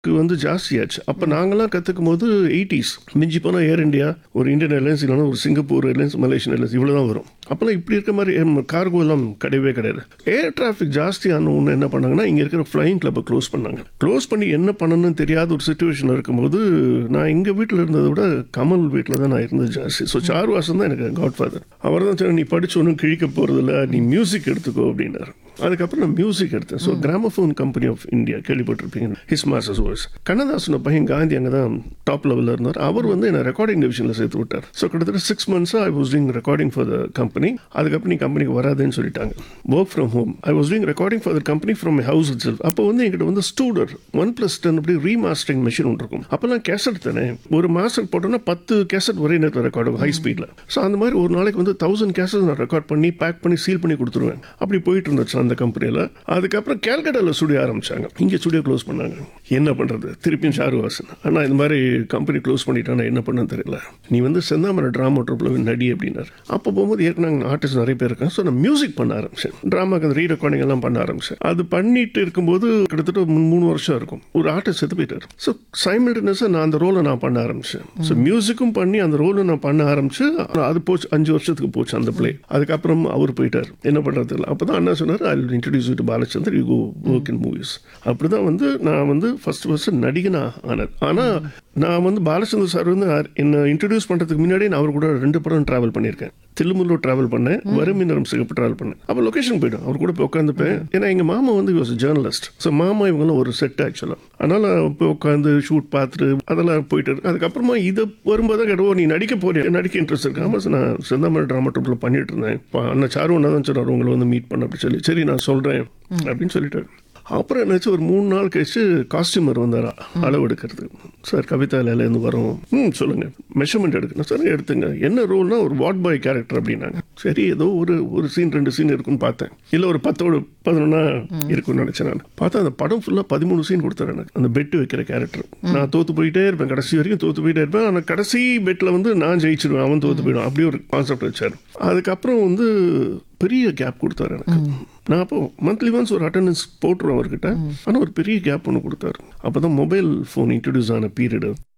வந்து ஜாஸ்தியாச்சு அப்போ நாங்களாம் கற்றுக்கும் போது எயிட்டிஸ் மிஞ்சி போனால் ஏர் இந்தியா ஒரு இந்தியன் ஏர்லைன்ஸ் இல்லைன்னா ஒரு சிங்கப்பூர் ஏர்லைன்ஸ் மலேசியன் ஏர்லைன்ஸ் இவ்வளோ தான் வரும் அப்போல்லாம் இப்படி இருக்க மாதிரி கார்கோ எல்லாம் கிடையவே கிடையாது ஏர் டிராஃபிக் ஜாஸ்தியான ஒன்று என்ன பண்ணாங்கன்னா இங்கே இருக்கிற ஃப்ளைங் கிளப்பை க்ளோஸ் பண்ணாங்க க்ளோஸ் பண்ணி என்ன பண்ணணும்னு தெரியாத ஒரு சுச்சுவேஷன் இருக்கும்போது நான் எங்கள் வீட்டில் இருந்ததை விட கமல் வீட்டில் தான் நான் இருந்தது ஜாஸ்தி ஸோ சாருவாசன் தான் எனக்கு காட் ஃபாதர் அவர் தான் சொன்னார், நீ படிச்சு ஒன்றும் கிழிக்க போகிறதில்ல நீ மியூசிக் எடுத்துக்கோ அப்படின்னாரு அதுக்கப்புறம் நான் மியூசிக் எடுத்தேன் so gramophone company of India கேள்விப்பட்டிருப்பீங்க ஹிஸ் மாஸ்டர்ஸ் வாய்ஸ் கண்ணதாசன பையன் காந்தி அங்கே தான் டாப் லெவலில் இருந்தார் அவர் வந்து என்னை ரெக்கார்டிங் டிவிஷனில் சேர்த்து விட்டார் ஸோ கிட்டத்தட்ட சிக்ஸ் மந்த்ஸாக I was doing recording for the company அதுக்கப்புறம் நீ கம்பெனிக்கு வராதுன்னு சொல்லிட்டாங்க work from home I was doing recording for the company from my house itself அப்போ வந்து எங்கிட்ட வந்து ஸ்டூடர் ஒன் ப்ளஸ் டென் அப்படி ரீமாஸ்டரிங் மிஷின் ஒன்று இருக்கும் அப்போல்லாம் கேசட் தானே ஒரு மாதம் போட்டோன்னா பத்து கேசட் ஒரே நேரத்தில் ரெக்கார்ட் ஆகும் ஹை ஸ்பீடில் ஸோ அந்த மாதிரி ஒரு நாளைக்கு வந்து தௌசண்ட் கேசட் நான் ரெக்கார்ட் பண்ணி பேக் பண்ணி சீல் பண்ணி கொடுத்துருவேன் அப்படி போயிட்டு இருந்துச்சு அந்த கம்பெனியில் அதுக்கப்புறம் கேல்கட்டாவில் ஸ்டுடியோ ஆரம்பிச்சாங்க இங்கே ஸ்டுடியோ க்ளோஸ் பண்ணாங்க என்ன பண்ணுறது திருப்பியும் ஷாருவாசன் ஆனால் இந்த மாதிரி கம்பெனி க்ளோஸ் பண்ணிட்டானா என்ன பண்ண தெரியல நீ வந்து செந்தாமரை ட்ராமா ட்ரூப்பில் நடி அப்படின்னாரு அப்போ போகும்போது ஏற்கனவே ஆர்டிஸ்ட் நிறைய பேர் இருக்காங்க ஸோ நான் மியூசிக் பண்ண ஆரம்பிச்சேன் ட்ராமாக்கு அந்த ரீ ரெக்கார்டிங் எல்லாம் பண்ண ஆரம்பிச்சேன் அது பண்ணிட்டு இருக்கும்போது கிட்டத்தட்ட மூ- மூணு வருஷம் இருக்கும் ஒரு ஆர்டிஸ்ட் செத்து போயிட்டார் ஸோ சைமல்டேனியஸாக நான் அந்த ரோலை நான் பண்ண ஆரம்பிச்சேன் ஸோ மியூசிக்கும் பண்ணி அந்த ரோலை நான் பண்ண ஆரம்பிச்சு அது போச்சு அஞ்சு வருஷத்துக்கு போச்சு அந்த பிளே அதுக்கப்புறம் அவர் போயிட்டார் என்ன பண்ணுறது இல்லை அப்போ தான் அண்ணா சொன்னார் I introduce to Balachander you go work in movies அப்படி தான் வந்து நான் வந்து ஃபர்ஸ்ட் ஃபர்ஸ்ட் நடிகனா ஆனது ஆனால் நான் வந்து பாலச்சந்தர் சார் வந்து அர்- என்னை இன்ட்ரடியூஸ் பண்ணுறதுக்கு முன்னாடி நான் அவர் கூட ரெண்டு படம் ட்ராவல் பண்ணியிருக்கேன் தில்லுமுல்லூர் ட்ராவல் பண்ணேன் வறுமை நிறம் சிகப்பு ட்ராவல் பண்ணேன் அப்போ லொக்கேஷன் போய்டும் அவர் கூட போய் உட்காந்துப்பேன் ஏன்னா எங்கள் மாமா வந்து வாஸ் ஜேர்னலிஸ்ட் ஸோ மாமா இவங்கெல்லாம் ஒரு செட் ஆக்சுவலாக அதனால் போய் உட்காந்து ஷூட் பார்த்துட்டு அதெல்லாம் போயிட்டு இருக்கு அதுக்கப்புறமா இதை வரும்போது கேட்டோ நீ நடிக்க போறியா நடிக்க இன்ட்ரெஸ்ட் இருக்கு ஆமாம் சார் நான் செந்தாமரை ட்ராமா ட்ரூப்பில் பண்ணிட்டு இருந்தேன் இப்போ அண்ணன் சாரு ஒன்றா தான் சொன்னார் உங்களை வந்து மீட் பண்ண அப்படி சொல்லி சரி நான் சொல்கிறேன் அப்படின்னு சொல்லிட்டாரு அப்புறம் என்னாச்சு ஒரு மூணு நாள் கழிச்சு காஸ்டியூமர் வந்தாரா அளவு எடுக்கிறது சார் கவிதாலேருந்து வரோம் ம் சொல்லுங்க மெஷர்மெண்ட் எடுக்கணும் சார் எடுத்துங்க என்ன ரோல்னா ஒரு வார்ட் பாய் கேரக்டர் அப்படின்னாங்க சரி ஏதோ ஒரு ஒரு சீன் ரெண்டு சீன் இருக்குன்னு பார்த்தேன் இல்லை ஒரு பத்தோடு பதினொன்னா இருக்கும்னு நினச்சேன் நான் பார்த்தா அந்த படம் ஃபுல்லாக பதிமூணு சீன் கொடுத்தாரு எனக்கு அந்த பெட் வைக்கிற கேரக்டர் நான் தோத்து போயிட்டே இருப்பேன் கடைசி வரைக்கும் தோத்து போயிட்டே இருப்பேன் ஆனால் கடைசி பெட்டில் வந்து நான் ஜெயிச்சிடுவேன் அவன் தோத்து போயிடும் அப்படி ஒரு கான்செப்ட் வச்சார் அதுக்கப்புறம் வந்து பெரிய கேப் கொடுத்தாரு எனக்கு நான் அப்போ மந்த்லி ஒன்ஸ் ஒரு அட்டண்டன்ஸ் போட்டுருவேன் அவர்கிட்ட ஆனால் ஒரு பெரிய கேப் ஒன்று கொடுத்தாரு அப்போ தான் மொபைல் ஃபோன் இன்ட்ரடியூஸ் ஆன பீரியடு